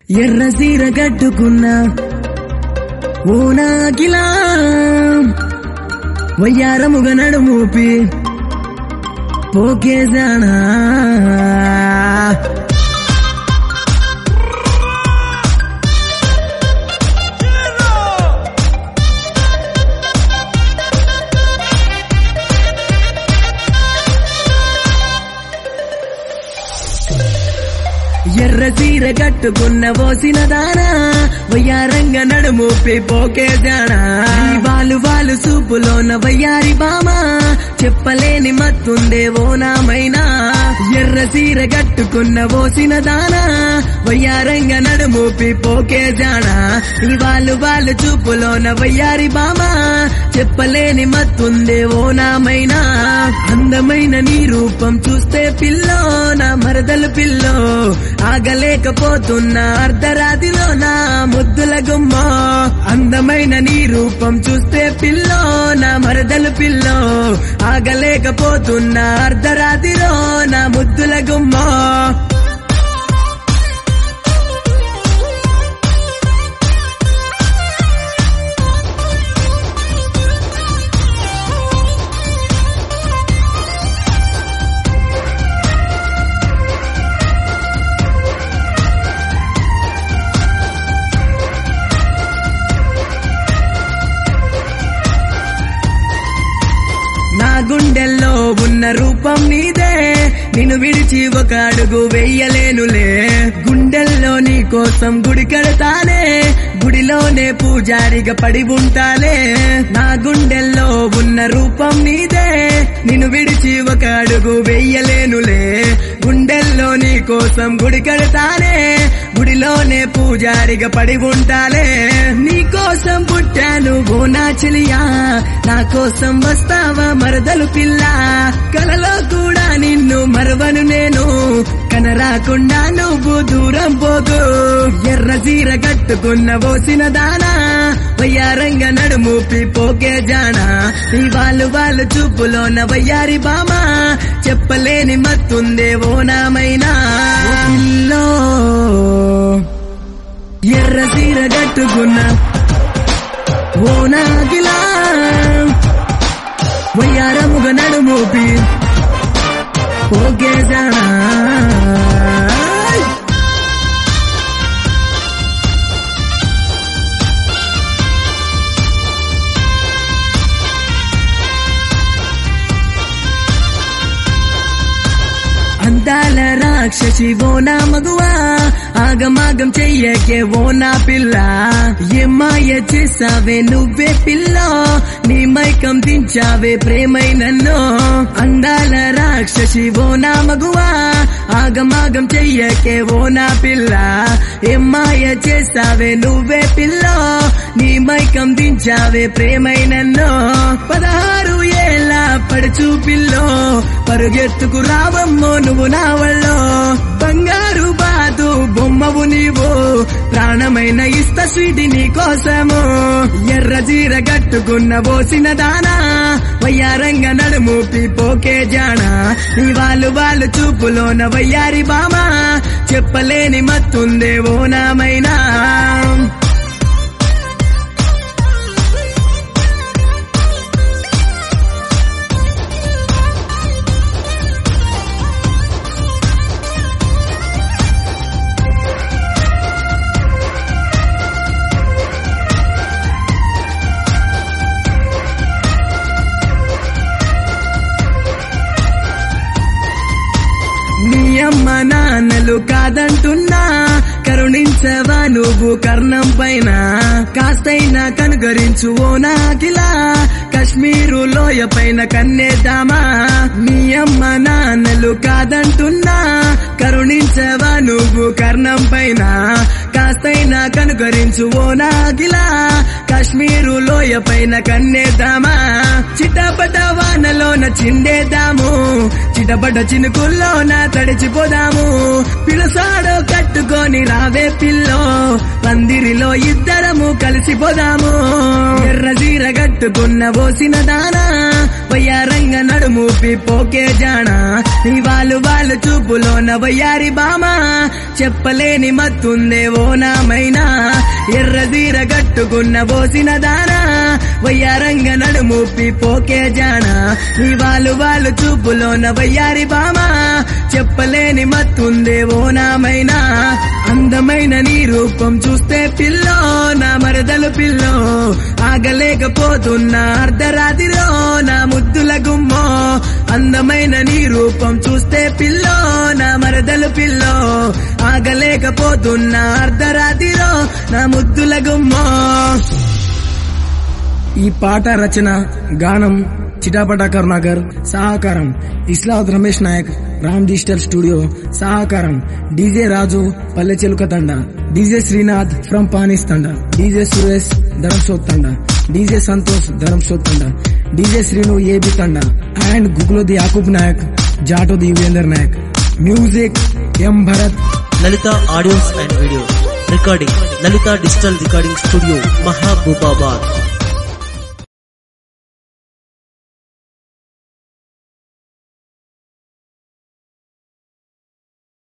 ఎర్ర సీర కట్టుకున్న ఓ నాకిలా వయ్యారముగ నడుమూపి పోకేశానా ఎర్ర సీర కట్టుకున్న ఓసిన దానా వయ్యారంగ నడుమూపి పోకేశానా ఈ వాలు వాలు సూపులోన వయ్యారి బామా చెప్పలేని మత్తుందే ఓ నామైనా ఎర్ర సీర కట్టుకున్న ఓసిన దానా వయ్యారంగ నడుమూపి పోకేశానా ఈ వాలు వాలు చూపులోన వయ్యారి బామా చెప్పలేని మత్తుందే ఓ నామైనా అందమైన నీ రూపం చూస్తే పిల్లో నా మరదలు పిల్లో ఆగలేకపోతున్నా అర్ధరాతిలో నా ముద్దుల గుమ్మ అందమైన నీ రూపం చూస్తే పిల్లో నా మరదలు పిల్లో ఆగలేకపోతున్నా అర్ధరాతిలో నా ముద్దుల గుమ్మ నా గుండెల్లో ఉన్న రూపం నీదే నిన్ను విడిచి ఒక అడుగు వెయ్యలేనులే గుండెల్లో నీ కోసం గుడి కడతానే గుడిలోనే పూజారిగా పడి ఉంటాలే నా గుండెల్లో ఉన్న రూపం నీదే నిన్ను విడిచి ఒక అడుగు వెయ్యలేనులే గుండెల్లో నీ కోసం గుడి కడతానే గుడిలోనే పూజారిగా పడి ఉంటాలే నీ కోసం పుట్టాను ఓ నా చెలియా నా కోసం వస్తావా మరదలు పిల్ల కలలో కూడా నిన్ను మరవను నేను కనరాకుండా నువ్వు దూరం పోకు ఎర్ర చీర కట్టుకున్న పోసిన దానా వయ్యారంగ నడుమూపి పోకే జానా నీ వాళ్ళు వాళ్ళు చూపులోన వయ్యారి బామా చెప్పలేని మత్తుందే ఓ నామైనా ఓ పిల్లో ఎర్ర చీర కట్టుకున్న ఓ నాగిలా వయ్యారముగ నడుమూపి పోకే జానా అందాల రాక్షసి ఓ నా మగువా ఆగమాగం చెయ్యకే ఓ నా పిల్ల ఏమాయ చేసావే నువ్వే పిల్ల నీ మైకం దించావే ప్రేమై నన్ను అందాల రాక్షసి ఓ నా మగువా ఆగమాగం చెయ్యకే ఓ నా పిల్ల ఏమాయ చేసావే నువ్వే పిల్ల నీ మైకం దించావే ప్రేమై నన్ను పదహారు ఏళ్ళ పడుచు పిల్లో పరుగెత్తుకు రావమ్మో నువ్వు నా వళ్ళో బంగారు బాదు బొమ్మవు నీవు ప్రాణమైన ఇస్త స్వీటి నీ కోసము ఎర్ర చీర కట్టుకున్న పోసిన దానా వయ్యారంగ నడుమూపి పోకే జానా నీ వాళ్ళు వాళ్ళు చూపులోన వయ్యారి బామా చెప్పలేని మత్తుందే ఓ నామైనా నీ అమ్మ నాన్నలు కాదంటున్నా కరుణించవా నువ్వు కర్ణం పైన కాస్తైనా కనుగరించు ఓ నాకిలా కశ్మీరు లోయ పైన కన్నేద్దామా నీ అమ్మ నాన్నలు కాదంటున్నా కరుణించవా నువ్వు కర్ణం పైన కాస్తైనా కనుగరించు ఓ నాకిలా కాశ్మీరు లోయ పైన కన్నేద్దామా చిటపట వానలోన చిండేద్దాము చిటపట చినుకుల్లోన తడిచిపోదాము పిలసాడో కట్టుకొని రావే పిల్లో పందిరిలో ఇద్దరము కలిసిపోదాము ఎర్ర చీర కట్టుకున్న పోసిన దానా వయ్యారంగ నడుము పోకే జానా నీ వాళ్ళు వాళ్ళు చూపులోన వయ్యారి బామా చెప్పలేని మత్తుందే ఓ నామైనా ఎర్ర చీర కట్టుకున్న పోసిన దానా వయ్యారంగ నడుము పోకే జానా నీ వాళ్ళు వాళ్ళు చూపులోన వయ్యారి బామా చెప్పలేని మత్తుందే ఓ నామైనా అందమైన నీ రూపం చూస్తే పిల్లో నా మరదలు పిల్లో ఆగలేకపోతున్నా అర్ధరాత్రిలో నా ముద్దుల గుమ్మో అందమైన నీ రూపం చూస్తే పిల్లో నా మరదలు పిల్లో ఆగలేకపోతున్నా అర్ధరాత్రిలో నా ముద్దుల గుమ్మో ఈ పాట రచన గానం చిటాపట కరుణాకర్ సహకారం ఇస్లావత్ రమేష్ నాయక్ రామ్ డిజిటల్ స్టూడియో సహకారం DJ Raju Palle Cheluka Thanda DJ Srinath from Panis Thanda DJ Suresh Dharamsoth Thanda DJ Santosh Dharamsoth Thanda DJ Srinu AB Thanda and Guguloth Yakub Nayak Jatoth Yuvender Nayak music M Bharat Lalitha audios and video recording Lalitha digital recording studio మహాబూబాబాద్